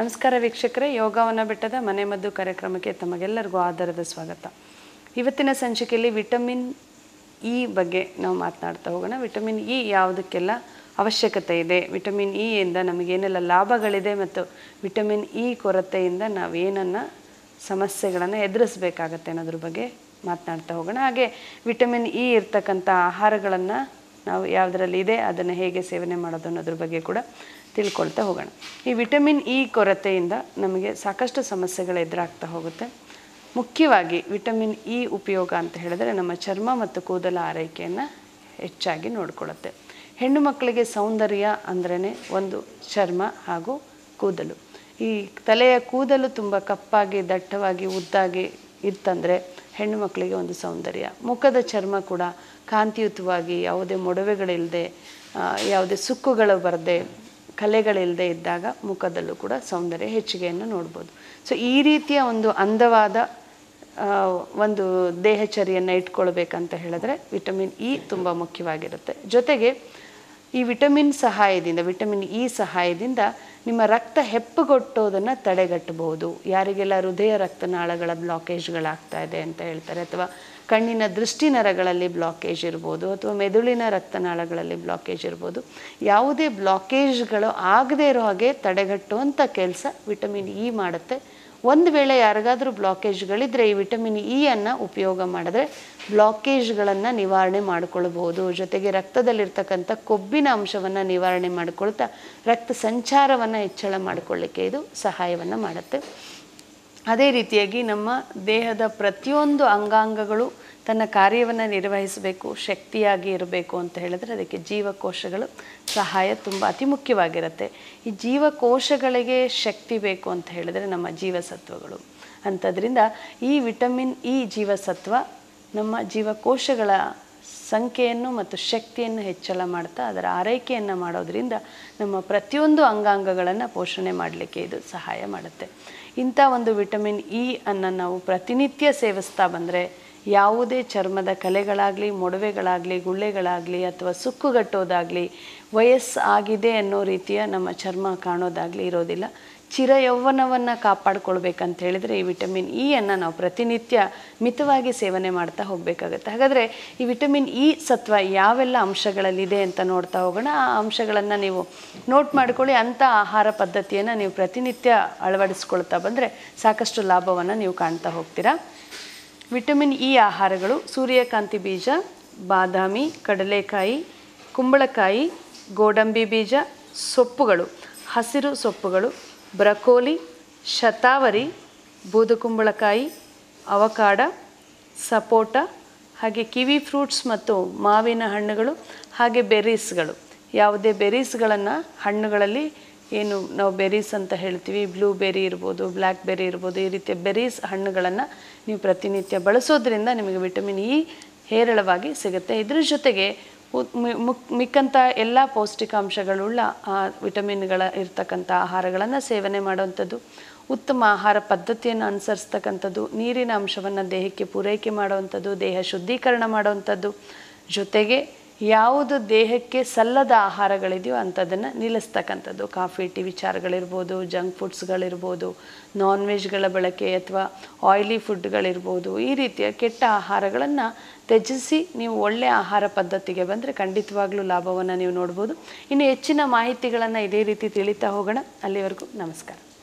ನಮಸ್ಕಾರ ವೀಕ್ಷಕರೇ ಯೋಗವನ ಬೆಟ್ಟದ ಮನೆ ಮದ್ದು ಕಾರ್ಯಕ್ರಮಕ್ಕೆ ತಮಗೆಲ್ಲರಿಗೂ ಆಧಾರದ ಸ್ವಾಗತ ಇವತ್ತಿನ ಸಂಚಿಕೆಯಲ್ಲಿ ವಿಟಮಿನ್ ಇ ಬಗ್ಗೆ ನಾವು ಮಾತನಾಡ್ತಾ ಹೋಗೋಣ ವಿಟಮಿನ್ ಇ ಯಾವುದಕ್ಕೆಲ್ಲ ಅವಶ್ಯಕತೆ ಇದೆ ವಿಟಮಿನ್ ಇ ಇಂದ ನಮಗೇನೆಲ್ಲ ಲಾಭಗಳಿದೆ ಮತ್ತು ವಿಟಮಿನ್ ಇ ಕೊರತೆಯಿಂದ ನಾವು ಏನನ್ನು ಸಮಸ್ಯೆಗಳನ್ನು ಎದುರಿಸಬೇಕಾಗತ್ತೆ ಅನ್ನೋದ್ರ ಬಗ್ಗೆ ಮಾತನಾಡ್ತಾ ಹೋಗೋಣ ಹಾಗೆ ವಿಟಮಿನ್ ಇ ಇರ್ತಕ್ಕಂಥ ಆಹಾರಗಳನ್ನು ನಾವು ಯಾವುದರಲ್ಲಿ ಇದೆ ಅದನ್ನು ಹೇಗೆ ಸೇವನೆ ಮಾಡೋದು ಅನ್ನೋದ್ರ ಬಗ್ಗೆ ಕೂಡ ತಿಳ್ಕೊಳ್ತಾ ಹೋಗೋಣ ಈ ವಿಟಮಿನ್ ಇ ಕೊರತೆಯಿಂದ ನಮಗೆ ಸಾಕಷ್ಟು ಸಮಸ್ಯೆಗಳು ಎದುರಾಗ್ತಾ ಹೋಗುತ್ತೆ ಮುಖ್ಯವಾಗಿ ವಿಟಮಿನ್ ಇ ಉಪಯೋಗ ಅಂತ ಹೇಳಿದ್ರೆ ನಮ್ಮ ಚರ್ಮ ಮತ್ತು ಕೂದಲ ಆರೈಕೆಯನ್ನು ಹೆಚ್ಚಾಗಿ ನೋಡ್ಕೊಳ್ಳುತ್ತೆ ಹೆಣ್ಣು ಮಕ್ಕಳಿಗೆ ಸೌಂದರ್ಯ ಅಂದ್ರೇ ಒಂದು ಚರ್ಮ ಹಾಗೂ ಕೂದಲು ಈ ತಲೆಯ ಕೂದಲು ತುಂಬ ಕಪ್ಪಾಗಿ ದಟ್ಟವಾಗಿ ಉದ್ದಾಗಿ ಇತ್ತಂದರೆ ಹೆಣ್ಣು ಮಕ್ಕಳಿಗೆ ಒಂದು ಸೌಂದರ್ಯ ಮುಖದ ಚರ್ಮ ಕೂಡ ಕಾಂತಿಯುತವಾಗಿ ಯಾವುದೇ ಮೊಡವೆಗಳಿಲ್ಲದೆ ಯಾವುದೇ ಸುಕ್ಕುಗಳು ಬರದೆ ಕಲೆಗಳಿಲ್ಲದೆ ಇದ್ದಾಗ ಮುಖದಲ್ಲೂ ಕೂಡ ಸೌಂದರ್ಯ ಹೆಚ್ಚಿಗೆಯನ್ನು ನೋಡ್ಬೋದು ಸೊ ಈ ರೀತಿಯ ಒಂದು ಅಂದವಾದ ಆ, ಒಂದು ದೇಹಚರಿಯನ್ನು ಇಟ್ಕೊಳ್ಬೇಕಂತ ಹೇಳಿದ್ರೆ ವಿಟಮಿನ್ ಇ ತುಂಬ ಮುಖ್ಯವಾಗಿರುತ್ತೆ ಜೊತೆಗೆ ಈ ವಿಟಮಿನ್ ಸಹಾಯದಿಂದ ವಿಟಮಿನ್ ಇ ಸಹಾಯದಿಂದ ನಿಮ್ಮ ರಕ್ತ ಹೆಪ್ಪುಗೊಟ್ಟೋದನ್ನು ತಡೆಗಟ್ಟಬಹುದು ಯಾರಿಗೆಲ್ಲ ಹೃದಯ ರಕ್ತನಾಳಗಳ ಬ್ಲಾಕೇಜ್ಗಳಾಗ್ತಾ ಇದೆ ಅಂತ ಹೇಳ್ತಾರೆ ಅಥವಾ ಕಣ್ಣಿನ ದೃಷ್ಟಿ ನರಗಳಲ್ಲಿ ಬ್ಲಾಕೇಜ್ ಇರ್ಬೋದು ಅಥವಾ ಮೆದುಳಿನ ರಕ್ತನಾಳಗಳಲ್ಲಿ ಬ್ಲಾಕೇಜ್ ಇರ್ಬೋದು ಯಾವುದೇ ಬ್ಲಾಕೇಜ್ಗಳು ಆಗದೇ ಇರೋ ಹಾಗೆ ತಡೆಗಟ್ಟುವಂಥ ಕೆಲಸ ವಿಟಮಿನ್ ಇ ಮಾಡುತ್ತೆ ಒಂದು ವೇಳೆ ಯಾರಿಗಾದರೂ ಬ್ಲಾಕೇಜ್ಗಳಿದ್ದರೆ ಈ ವಿಟಮಿನ್ ಇ ಅನ್ನು ಉಪಯೋಗ ಮಾಡಿದ್ರೆ ಬ್ಲಾಕೇಜ್ಗಳನ್ನು ನಿವಾರಣೆ ಮಾಡಿಕೊಳ್ಬಹುದು ಜೊತೆಗೆ ರಕ್ತದಲ್ಲಿರ್ತಕ್ಕಂಥ ಕೊಬ್ಬಿನ ಅಂಶವನ್ನು ನಿವಾರಣೆ ಮಾಡಿಕೊಳ್ತಾ ರಕ್ತ ಸಂಚಾರವನ್ನು ಹೆಚ್ಚಳ ಮಾಡಿಕೊಳ್ಳಿಕ್ಕೆ ಇದು ಸಹಾಯವನ್ನು ಮಾಡುತ್ತೆ ಅದೇ ರೀತಿಯಾಗಿ ನಮ್ಮ ದೇಹದ ಪ್ರತಿಯೊಂದು ಅಂಗಾಂಗಗಳು ತನ್ನ ಕಾರ್ಯವನ್ನು ನಿರ್ವಹಿಸಬೇಕು ಶಕ್ತಿಯಾಗಿ ಇರಬೇಕು ಅಂತ ಹೇಳಿದ್ರೆ ಅದಕ್ಕೆ ಜೀವಕೋಶಗಳು ಸಹಾಯ ತುಂಬ ಅತಿ ಮುಖ್ಯವಾಗಿರುತ್ತೆ ಈ ಜೀವಕೋಶಗಳಿಗೆ ಶಕ್ತಿ ಬೇಕು ಅಂತ ಹೇಳಿದ್ರೆ ನಮ್ಮ ಜೀವಸತ್ವಗಳು ಅಂಥದ್ರಿಂದ ಈ ವಿಟಮಿನ್ ಇ ಜೀವಸತ್ವ ನಮ್ಮ ಜೀವಕೋಶಗಳ ಸಂಖ್ಯೆಯನ್ನು ಮತ್ತು ಶಕ್ತಿಯನ್ನು ಹೆಚ್ಚಳ ಮಾಡ್ತಾ ಅದರ ಆರೈಕೆಯನ್ನು ಮಾಡೋದ್ರಿಂದ ನಮ್ಮ ಪ್ರತಿಯೊಂದು ಅಂಗಾಂಗಗಳನ್ನು ಪೋಷಣೆ ಮಾಡಲಿಕ್ಕೆ ಇದು ಸಹಾಯ ಮಾಡುತ್ತೆ ಇಂಥ ಒಂದು ವಿಟಮಿನ್ ಇ ಅನ್ನು ನಾವು ಪ್ರತಿನಿತ್ಯ ಸೇವಿಸ್ತಾ ಬಂದರೆ ಯಾವುದೇ ಚರ್ಮದ ಕಲೆಗಳಾಗಲಿ ಮೊಡವೆಗಳಾಗಲಿ ಗುಳ್ಳೆಗಳಾಗಲಿ ಅಥವಾ ಸುಕ್ಕುಗಟ್ಟೋದಾಗಲಿ ವಯಸ್ಸು ಆಗಿದೆ ಅನ್ನೋ ರೀತಿಯ ನಮ್ಮ ಚರ್ಮ ಕಾಣೋದಾಗಲಿ ಇರೋದಿಲ್ಲ ಚಿರ ಯೌವನವನ್ನು ಕಾಪಾಡ್ಕೊಳ್ಬೇಕಂತ ಹೇಳಿದರೆ ಈ ವಿಟಮಿನ್ ಇ ಅನ್ನು ನಾವು ಪ್ರತಿನಿತ್ಯ ಮಿತವಾಗಿ ಸೇವನೆ ಮಾಡ್ತಾ ಹೋಗಬೇಕಾಗತ್ತೆ ಹಾಗಾದರೆ ಈ ವಿಟಮಿನ್ ಇ ಸತ್ವ ಯಾವೆಲ್ಲ ಅಂಶಗಳಲ್ಲಿದೆ ಅಂತ ನೋಡ್ತಾ ಹೋಗೋಣ ಆ ಅಂಶಗಳನ್ನು ನೀವು ನೋಟ್ ಮಾಡ್ಕೊಳ್ಳಿ ಅಂಥ ಆಹಾರ ಪದ್ಧತಿಯನ್ನು ನೀವು ಪ್ರತಿನಿತ್ಯ ಅಳವಡಿಸ್ಕೊಳ್ತಾ ಬಂದರೆ ಸಾಕಷ್ಟು ಲಾಭವನ್ನು ನೀವು ಕಾಣ್ತಾ ಹೋಗ್ತೀರಾ ವಿಟಮಿನ್ ಇ ಆಹಾರಗಳು ಸೂರ್ಯಕಾಂತಿ ಬೀಜ ಬಾದಾಮಿ ಕಡಲೆಕಾಯಿ ಕುಂಬಳಕಾಯಿ ಗೋಡಂಬಿ ಬೀಜ ಸೊಪ್ಪುಗಳು ಹಸಿರು ಸೊಪ್ಪುಗಳು ಬ್ರಕೋಲಿ ಶತಾವರಿ ಬೂದುಕುಂಬಳಕಾಯಿ ಅವಕಾಡ ಸಪೋಟ ಹಾಗೆ ಕಿವಿ ಫ್ರೂಟ್ಸ್ ಮತ್ತು ಮಾವಿನ ಹಣ್ಣುಗಳು ಹಾಗೆ ಬೆರೀಸ್ಗಳು ಯಾವುದೇ ಬೆರೀಸ್ಗಳನ್ನು ಹಣ್ಣುಗಳಲ್ಲಿ ಏನು ನಾವು ಬೆರೀಸ್ ಅಂತ ಹೇಳ್ತೀವಿ ಬ್ಲೂ ಬೆರಿ ಇರ್ಬೋದು ಬ್ಲ್ಯಾಕ್ ಬೆರಿ ಇರ್ಬೋದು ಈ ರೀತಿಯ ಬೆರೀಸ್ ಹಣ್ಣುಗಳನ್ನು ನೀವು ಪ್ರತಿನಿತ್ಯ ಬಳಸೋದ್ರಿಂದ ನಿಮಗೆ ವಿಟಮಿನ್ ಇ ಹೇರಳವಾಗಿ ಸಿಗುತ್ತೆ ಇದ್ರ ಜೊತೆಗೆ ಉ- ಮಿ- ಮುಕ್- ಮಿಕ್ಕಂಥ ಎಲ್ಲ ಪೌಷ್ಟಿಕಾಂಶಗಳುಳ್ಳ ಆ ವಿಟಮಿನ್ಗಳ ಇರ್ತಕ್ಕಂಥ ಆಹಾರಗಳನ್ನು ಸೇವನೆ ಮಾಡುವಂಥದ್ದು ಉತ್ತಮ ಆಹಾರ ಪದ್ಧತಿಯನ್ನು ಅನುಸರಿಸ್ತಕ್ಕಂಥದ್ದು ನೀರಿನ ಅಂಶವನ್ನು ದೇಹಕ್ಕೆ ಪೂರೈಕೆ ಮಾಡುವಂಥದ್ದು ದೇಹ ಶುದ್ಧೀಕರಣ ಮಾಡುವಂಥದ್ದು ಜೊತೆಗೆ ಯಾವುದು ದೇಹಕ್ಕೆ ಸಲ್ಲದ ಆಹಾರಗಳಿದೆಯೋ ಅಂಥದ್ದನ್ನು ನಿಲ್ಲಿಸ್ತಕ್ಕಂಥದ್ದು ಕಾಫಿ ಟೀ ವಿಚಾರಗಳಿರ್ಬೋದು ಜಂಕ್ ಫುಡ್ಸ್ಗಳಿರ್ಬೋದು ನಾನ್ ವೆಜ್ಗಳ ಬಳಕೆ ಅಥವಾ ಆಯಿಲಿ ಫುಡ್ಗಳಿರ್ಬೋದು ಈ ರೀತಿಯ ಕೆಟ್ಟ ಆಹಾರಗಳನ್ನು ತ್ಯಜಿಸಿ ನೀವು ಒಳ್ಳೆಯ ಆಹಾರ ಪದ್ಧತಿಗೆ ಬಂದರೆ ಖಂಡಿತವಾಗ್ಲೂ ಲಾಭವನ್ನು ನೀವು ನೋಡ್ಬೋದು ಇನ್ನು ಹೆಚ್ಚಿನ ಮಾಹಿತಿಗಳನ್ನು ಇದೇ ರೀತಿ ತಿಳಿತಾ ಹೋಗೋಣ ಅಲ್ಲಿವರೆಗೂ ನಮಸ್ಕಾರ